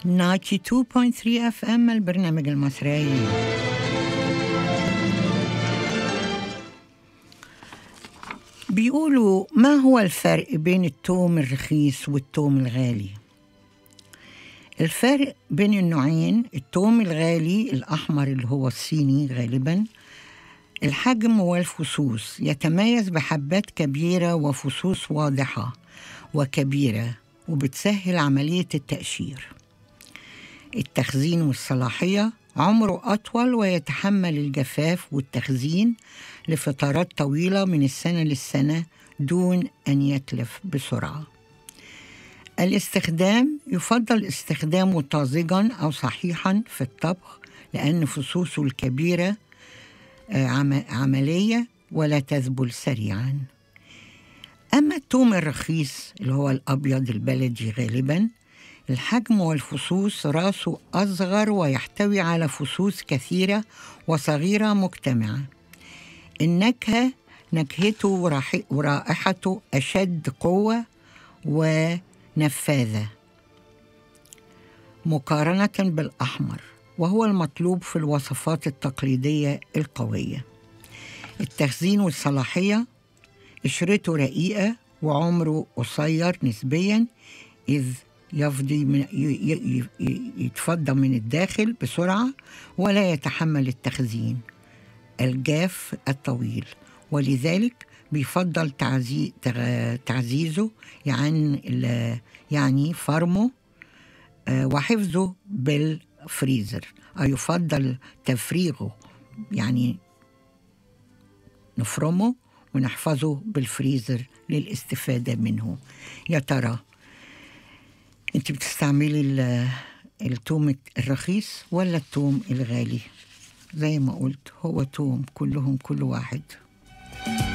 اف ام البرنامج المصري بيقولوا ما هو الفرق بين التوم الرخيص والتوم الغالي الفرق بين النوعين التوم الغالي الأحمر اللي هو الصيني غالبا الحجم والفصوص يتميز بحبات كبيرة وفصوص واضحة وكبيرة وبتسهل عملية التقشير التخزين والصلاحية عمره أطول ويتحمل الجفاف والتخزين لفترات طويلة من السنة للسنة دون أن يتلف بسرعة الاستخدام يفضل استخدامه طازجا أو صحيحا في الطبخ لأن فصوصه الكبيرة عملية ولا تذبل سريعا أما التوم الرخيص اللي هو الأبيض البلدي غالبا الحجم والفصوص راسه أصغر ويحتوي على فصوص كثيرة وصغيرة مجتمعة النكهة نكهته ورائحته أشد قوة ونفاذة مقارنة بالأحمر وهو المطلوب في الوصفات التقليدية القوية التخزين والصلاحية قشرته رقيقة وعمره قصير نسبيا إذ يفضي من يتفضى من الداخل بسرعة ولا يتحمل التخزين الجاف الطويل ولذلك بيفضل تعزي تعزيزه يعني يعني فرمه وحفظه بالفريزر أو يفضل تفريغه يعني نفرمه ونحفظه بالفريزر للاستفادة منه يا ترى انت بتستعملي التوم الرخيص ولا التوم الغالي زي ما قلت هو توم كلهم كل واحد